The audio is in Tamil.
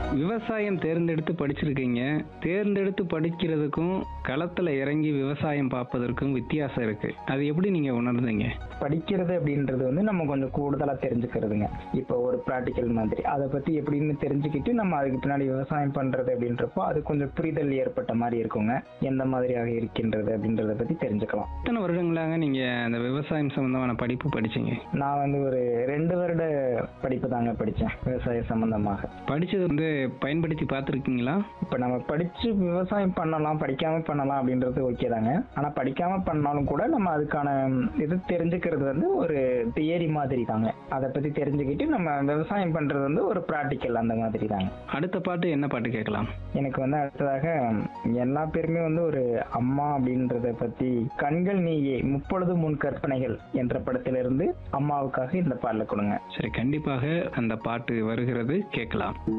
விவசாயம் தேர்ந்தெடுத்து படிச்சிருக்கீங்க தேர்ந்தெடுத்து படிக்கிறதுக்கும் களத்துல இறங்கி விவசாயம் பார்ப்பதற்கும் வித்தியாசம் இருக்கு அது எப்படி நீங்க உணர்ந்தீங்க படிக்கிறது அப்படின்றது வந்து நம்ம கொஞ்சம் கூடுதலா தெரிஞ்சுக்கிறதுங்க இப்போ ஒரு ப்ராக்டிக்கல் மாதிரி அதை பத்தி எப்படின்னு தெரிஞ்சுக்கிட்டு நம்ம அதுக்கு பின்னாடி விவசாயம் பண்றது அப்படின்றப்போ அது கொஞ்சம் புரிதல் ஏற்பட்ட மாதிரி இருக்குங்க எந்த மாதிரியாக இருக்கின்றது அப்படின்றத பத்தி தெரிஞ்சுக்கலாம் எத்தனை வருடங்களாக நீங்க அந்த விவசாயம் சம்பந்தமான படிப்பு படிச்சீங்க நான் வந்து ஒரு ரெண்டு வருட படிப்பு தாங்க படித்தேன் விவசாய சம்பந்தமாக படிச்சது வந்து பயன்படுத்தி பார்த்துருக்கீங்களா இப்போ நம்ம படிச்சு விவசாயம் பண்ணலாம் படிக்காம பண்ணலாம் அப்படின்றது ஓகே தாங்க ஆனா படிக்காம பண்ணாலும் கூட நம்ம அதுக்கான இது தெரிஞ்சுக்கிறது வந்து ஒரு தியரி மாதிரி தாங்க அதை பத்தி தெரிஞ்சுக்கிட்டு நம்ம விவசாயம் பண்றது வந்து ஒரு ப்ராக்டிக்கல் அந்த மாதிரி தாங்க அடுத்த பாட்டு என்ன பாட்டு கேட்கலாம் எனக்கு வந்து அடுத்ததாக எல்லா பேருமே வந்து ஒரு அம்மா அப்படின்றத பத்தி கண்கள் நீயே முப்பொழுது முன் கற்பனைகள் என்ற படத்திலிருந்து அம்மாவுக்காக இந்த பாடல கொடுங்க சரி கண்டிப்பாக அந்த பாட்டு வருகிறது கேட்கலாம்